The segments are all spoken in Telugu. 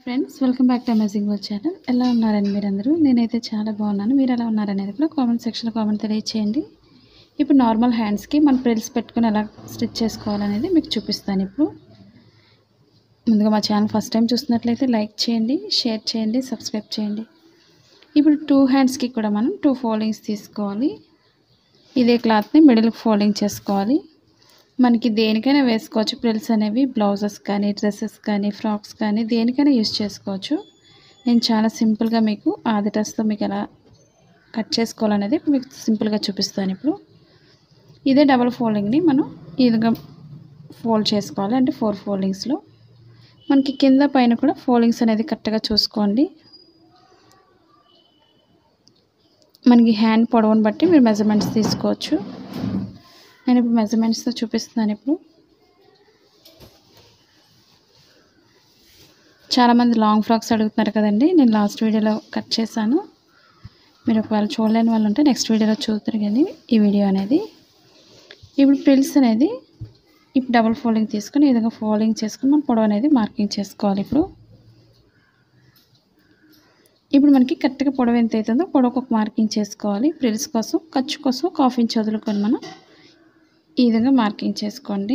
friends welcome back to amazing వర్ ఛానల్ ఎలా ఉన్నారండి మీరందరూ నేనైతే చాలా బాగున్నాను మీరు ఎలా ఉన్నారనేది కూడా కామెంట్ సెక్షన్లో కామెంట్ తెలియచేయండి ఇప్పుడు నార్మల్ హ్యాండ్స్కి మనం ప్రిల్స్ పెట్టుకుని ఎలా స్టిచ్ చేసుకోవాలనేది మీకు చూపిస్తాను ఇప్పుడు ముందుగా మా ఛానల్ ఫస్ట్ టైం చూస్తున్నట్లయితే లైక్ చేయండి షేర్ చేయండి సబ్స్క్రైబ్ చేయండి ఇప్పుడు టూ హ్యాండ్స్కి కూడా మనం టూ ఫోల్డింగ్స్ తీసుకోవాలి ఇదే క్లాత్ని మిడిల్ ఫోల్డింగ్ చేసుకోవాలి మనకి దేనికైనా వేసుకోవచ్చు ప్రిల్స్ అనేవి బ్లౌజెస్ కానీ డ్రెస్సెస్ కానీ ఫ్రాక్స్ కానీ దేనికైనా యూస్ చేసుకోవచ్చు నేను చాలా సింపుల్గా మీకు ఆది డ్రెస్తో మీకు ఎలా కట్ చేసుకోవాలనేది మీకు సింపుల్గా చూపిస్తాను ఇప్పుడు ఇదే డబల్ ఫోల్డింగ్ని మనం ఈ విధంగా ఫోల్డ్ చేసుకోవాలి అంటే ఫోర్ ఫోల్డింగ్స్లో మనకి కింద పైన కూడా ఫోల్డింగ్స్ అనేది కరెక్ట్గా చూసుకోండి మనకి హ్యాండ్ పొడవుని బట్టి మీరు మెజర్మెంట్స్ తీసుకోవచ్చు నేను ఇప్పుడు మెజర్మెంట్స్తో చూపిస్తున్నాను ఇప్పుడు చాలామంది లాంగ్ ఫ్రాక్స్ అడుగుతున్నారు కదండి నేను లాస్ట్ వీడియోలో కట్ చేశాను మీరు ఒకవేళ చూడలేని వాళ్ళు ఉంటే నెక్స్ట్ వీడియోలో చూద్దరు కానీ ఈ వీడియో అనేది ఇప్పుడు ప్రిల్స్ అనేది ఇప్పుడు డబుల్ ఫోల్డింగ్ తీసుకొని ఈ విధంగా ఫోల్డింగ్ చేసుకుని మనం పొడవు అనేది మార్కింగ్ చేసుకోవాలి ఇప్పుడు ఇప్పుడు మనకి కరెక్ట్గా పొడవు ఎంత అవుతుందో పొడవుకు ఒక మార్కింగ్ చేసుకోవాలి ప్రిల్స్ కోసం ఖర్చు కోసం ఒక హాఫ్ ఇంచ్ వదులుకొని మనం ఈ విధంగా మార్కింగ్ చేసుకోండి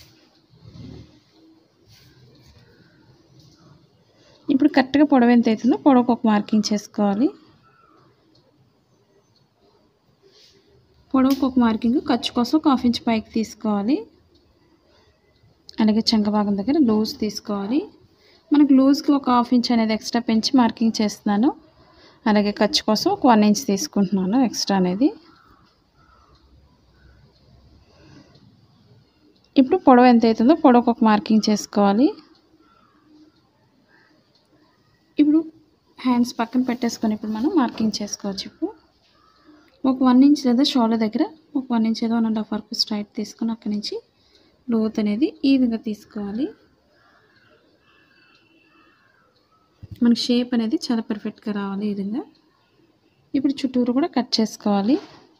ఇప్పుడు కరెక్ట్గా పొడవు ఎంత అవుతుందో పొడవుకు ఒక మార్కింగ్ చేసుకోవాలి పొడవుకు ఒక మార్కింగ్ ఖర్చు కోసం ఒక హాఫ్ ఇంచ్ పైకి తీసుకోవాలి అలాగే చంక భాగం దగ్గర లూజ్ తీసుకోవాలి మనకు లూజ్కి ఒక హాఫ్ ఇంచ్ అనేది ఎక్స్ట్రా పెంచి మార్కింగ్ చేస్తున్నాను అలాగే ఖర్చు కోసం ఒక వన్ ఇంచ్ తీసుకుంటున్నాను ఎక్స్ట్రా అనేది ఇప్పుడు పొడవు ఎంత అవుతుందో పొడవుకు ఒక మార్కింగ్ చేసుకోవాలి ఇప్పుడు హ్యాండ్స్ పక్కన పెట్టేసుకొని ఇప్పుడు మనం మార్కింగ్ చేసుకోవచ్చు ఇప్పుడు ఒక వన్ ఇంచ్ లేదా షోల్డర్ దగ్గర ఒక వన్ ఇంచ్ ఏదో వన్ అండ్ హాఫ్ వరకు స్ట్రైట్ తీసుకొని అక్కడి నుంచి లోత్ అనేది ఈ విధంగా తీసుకోవాలి మనకి షేప్ అనేది చాలా పర్ఫెక్ట్గా రావాలి ఈ విధంగా ఇప్పుడు చుట్టూరు కూడా కట్ చేసుకోవాలి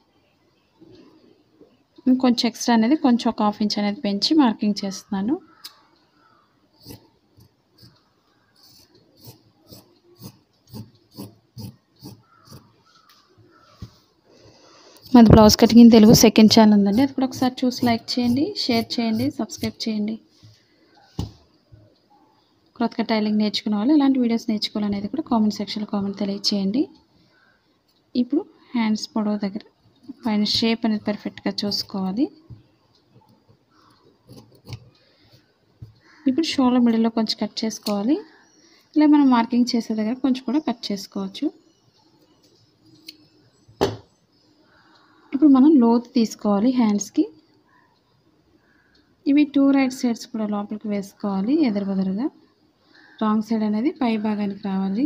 ఇంకొంచెం ఎక్స్ట్రా అనేది కొంచెం ఒక హాఫ్ ఇంచ్ అనేది పెంచి మార్కింగ్ చేస్తున్నాను మాది blouse cutting in Telugu second channel ఉందండి అది కూడా ఒకసారి చూసి లైక్ చేయండి షేర్ చేయండి సబ్స్క్రైబ్ చేయండి క్రొత్తగా టైలింగ్ నేర్చుకునే వాళ్ళు ఎలాంటి వీడియోస్ నేర్చుకోవాలనేది కూడా కామెంట్ సెక్షన్లో కామెంట్ తెలియచేయండి ఇప్పుడు హ్యాండ్స్ పొడవు దగ్గర పైన షేప్ అనేది పర్ఫెక్ట్గా చూసుకోవాలి ఇప్పుడు షోల్డర్ మిడిల్లో కొంచెం కట్ చేసుకోవాలి ఇలా మనం మార్కింగ్ చేసే దగ్గర కొంచెం కూడా కట్ చేసుకోవచ్చు ఇప్పుడు మనం లోతు తీసుకోవాలి హ్యాండ్స్కి ఇవి టూ రైట్ సైడ్స్ కూడా లోపలికి వేసుకోవాలి ఎదురు బదురుగా రాంగ్ సైడ్ అనేది పై భాగానికి రావాలి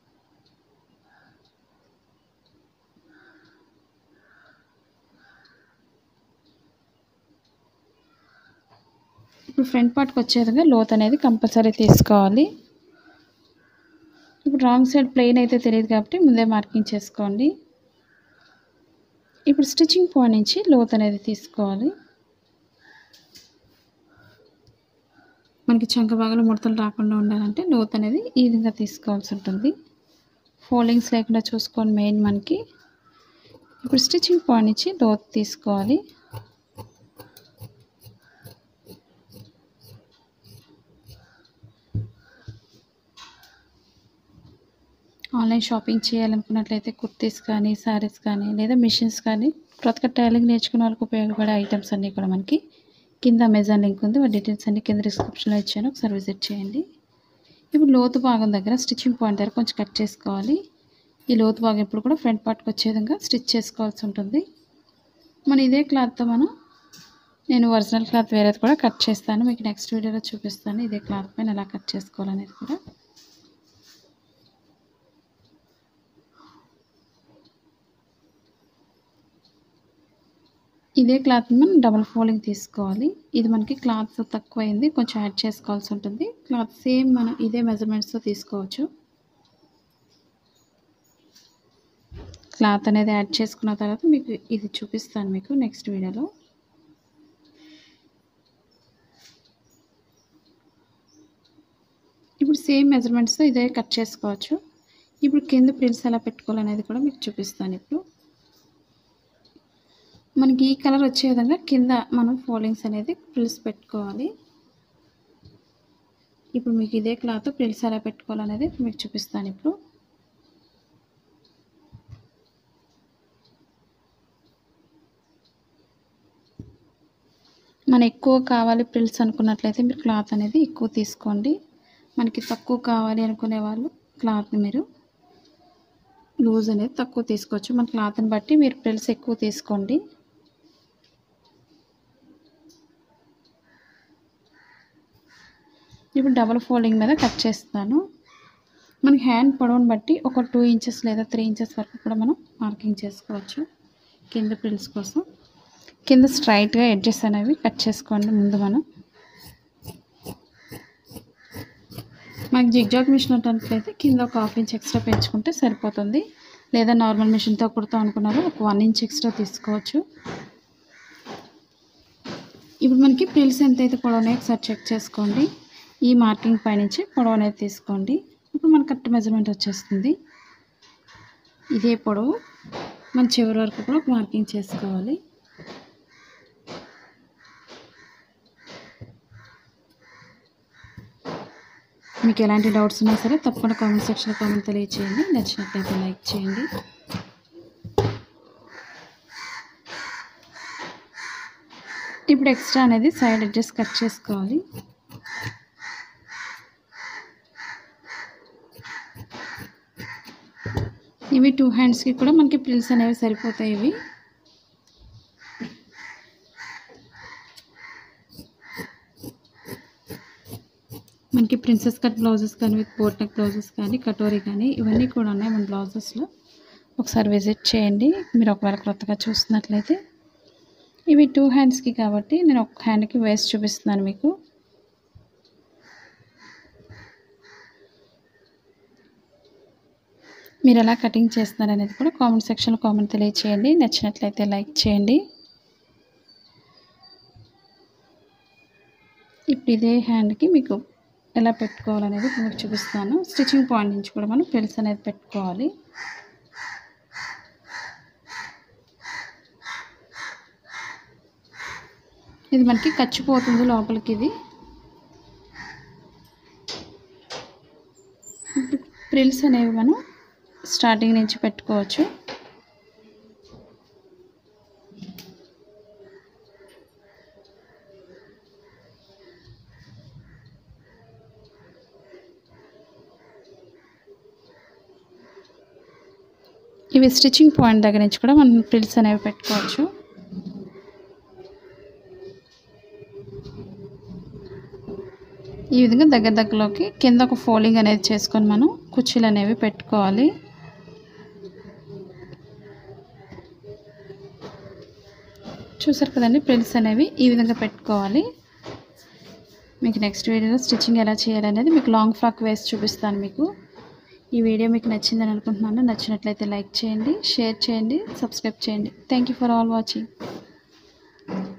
ఇప్పుడు ఫ్రంట్ పార్ట్కి వచ్చే విధంగా లోత్ అనేది కంపల్సరీ తీసుకోవాలి ఇప్పుడు రాంగ్ సైడ్ ప్లెయిన్ అయితే తెలియదు కాబట్టి ముందే మార్కింగ్ చేసుకోండి ఇప్పుడు స్టిచ్చింగ్ పాయింట్ నుంచి లోత్ అనేది తీసుకోవాలి మనకి చంక భాగంలో ముడతలు రాకుండా ఉండాలంటే లోత్ అనేది ఈ విధంగా తీసుకోవాల్సి ఉంటుంది ఫోల్డింగ్స్ లేకుండా చూసుకోండి మెయిన్ మనకి ఇప్పుడు స్టిచ్చింగ్ పాయింట్ నుంచి లోత్ తీసుకోవాలి ఆన్లైన్ షాపింగ్ చేయాలనుకున్నట్లయితే కుర్తీస్ కానీ శారీస్ కానీ లేదా మిషన్స్ కానీ కొత్తగా టైలింగ్ నేర్చుకునే వాళ్ళకి ఉపయోగపడే ఐటమ్స్ అన్నీ కూడా మనకి కింద అమెజాన్ లింక్ ఉంది వాటి డీటెయిల్స్ అన్ని కింద డిస్క్రిప్షన్లో ఇచ్చాను ఒకసారి విజిట్ చేయండి ఇప్పుడు లోతు భాగం దగ్గర స్టిచ్చింగ్ పాయింట్ దగ్గర కొంచెం కట్ చేసుకోవాలి ఈ లోతు భాగం ఇప్పుడు కూడా ఫ్రంట్ పార్ట్కి వచ్చే విధంగా స్టిచ్ చేసుకోవాల్సి ఉంటుంది మన ఇదే క్లాత్తో మనం నేను ఒరిజినల్ క్లాత్ వేరేది కూడా కట్ చేస్తాను మీకు నెక్స్ట్ వీడియోలో చూపిస్తాను ఇదే క్లాత్ పైన ఎలా కట్ చేసుకోవాలనేది కూడా ఇదే క్లాత్ మనం డబల్ ఫోల్డింగ్ తీసుకోవాలి ఇది మనకి క్లాత్ తక్కువ అయింది కొంచెం యాడ్ చేసుకోవాల్సి ఉంటుంది క్లాత్ సేమ్ మనం ఇదే మెజర్మెంట్స్తో తీసుకోవచ్చు క్లాత్ అనేది యాడ్ చేసుకున్న తర్వాత మీకు ఇది చూపిస్తాను మీకు నెక్స్ట్ వీడియోలో ఇప్పుడు సేమ్ మెజర్మెంట్స్తో ఇదే కట్ చేసుకోవచ్చు ఇప్పుడు కింద ప్రిల్స్ ఎలా పెట్టుకోవాలనేది కూడా మీకు చూపిస్తాను ఇప్పుడు మనకి ఈ కలర్ వచ్చే విధంగా కింద మనం ఫోల్డింగ్స్ అనేది ప్రిల్స్ పెట్టుకోవాలి ఇప్పుడు మీకు ఇదే క్లాత్ ప్రిల్స్ ఎలా పెట్టుకోవాలనేది మీకు చూపిస్తాను ఇప్పుడు మన ఎక్కువ కావాలి ప్రిల్స్ అనుకున్నట్లయితే మీరు క్లాత్ అనేది ఎక్కువ తీసుకోండి మనకి తక్కువ కావాలి అనుకునే వాళ్ళు క్లాత్ని మీరు లూజ్ అనేది తక్కువ తీసుకోవచ్చు మన క్లాత్ని బట్టి మీరు ప్రిల్స్ ఎక్కువ తీసుకోండి ఇప్పుడు డబుల్ ఫోల్డింగ్ మీద కట్ చేస్తాను మనకి హ్యాండ్ పొడవుని బట్టి ఒక టూ ఇంచెస్ లేదా త్రీ ఇంచెస్ వరకు కూడా మనం మార్కింగ్ చేసుకోవచ్చు కింద ప్రిల్స్ కోసం కింద స్ట్రైట్గా ఎడ్జెస్ అనేవి కట్ చేసుకోండి ముందు మనం మనకి జిగ్జాగ్ మిషన్ ఉన్నట్లయితే కింద ఒక హాఫ్ ఇంచ్ ఎక్స్ట్రా పెంచుకుంటే సరిపోతుంది లేదా నార్మల్ మిషన్తో కుడతాం అనుకున్నారు ఒక వన్ ఇంచ్ ఎక్స్ట్రా తీసుకోవచ్చు ఇప్పుడు మనకి ప్రిల్స్ ఎంతైతే పొడవు ఉన్నాయో ఒకసారి చెక్ చేసుకోండి ఈ మార్కింగ్ పైనుంచి పొడవు అనేది తీసుకోండి ఇప్పుడు మన కరెక్ట్ మెజర్మెంట్ వచ్చేస్తుంది ఇదే పొడవు మన చివరి వరకు కూడా ఒక మార్కింగ్ చేసుకోవాలి మీకు ఎలాంటి డౌట్స్ ఉన్నా సరే తప్పకుండా కామెంట్ సెక్షన్లో కామెంట్ తెలియచేయండి నచ్చినట్లయితే లైక్ చేయండి ఇప్పుడు ఎక్స్ట్రా అనేది సైడ్ అడ్జస్ట్ కట్ చేసుకోవాలి ఇవి టూ హ్యాండ్స్కి కూడా మనకి ప్రిల్స్ అనేవి సరిపోతాయి ఇవి మనకి ప్రిన్సెస్ కట్ బ్లౌజెస్ కానీ విత్ బోట్ నెక్ బ్లౌజెస్ కానీ కటోరీ కానీ ఇవన్నీ కూడా ఉన్నాయి మన బ్లౌజెస్లో ఒకసారి విజిట్ చేయండి మీరు ఒకవేళ కొత్తగా చూస్తున్నట్లయితే ఇవి టూ హ్యాండ్స్కి కాబట్టి నేను ఒక హ్యాండ్కి వేస్ట్ చూపిస్తున్నాను మీకు మీరు ఎలా కటింగ్ చేస్తున్నారు అనేది కూడా కామెంట్ సెక్షన్లో కామెంట్ తెలియచేయండి నచ్చినట్లయితే లైక్ చేయండి ఇప్పుడు ఇదే హ్యాండ్కి మీకు ఎలా పెట్టుకోవాలనేది మీకు చూపిస్తాను స్టిచ్చింగ్ పాయింట్ నుంచి కూడా మనం ప్రిల్స్ అనేది పెట్టుకోవాలి ఇది మనకి ఖర్చుపోతుంది లోపలికి ఇది ప్రిల్స్ అనేవి మనం స్టార్టింగ్ నుంచి పెట్టుకోవచ్చు ఇవి స్టిచ్చింగ్ పాయింట్ దగ్గర నుంచి కూడా మనం ప్రిల్స్ అనేవి పెట్టుకోవచ్చు ఈ విధంగా దగ్గర దగ్గరలోకి కింద ఒక ఫోల్డింగ్ అనేది చేసుకొని మనం కుర్చీలు అనేవి పెట్టుకోవాలి చూసారు కదండి ప్రిల్స్ అనేవి ఈ విధంగా పెట్టుకోవాలి మీకు నెక్స్ట్ వీడియోలో స్టిచ్చింగ్ ఎలా చేయాలనేది మీకు లాంగ్ ఫ్రాక్ వేసి చూపిస్తాను మీకు ఈ వీడియో మీకు నచ్చిందని అనుకుంటున్నాను నచ్చినట్లయితే లైక్ చేయండి షేర్ చేయండి సబ్స్క్రైబ్ చేయండి థ్యాంక్ ఫర్ ఆల్ వాచింగ్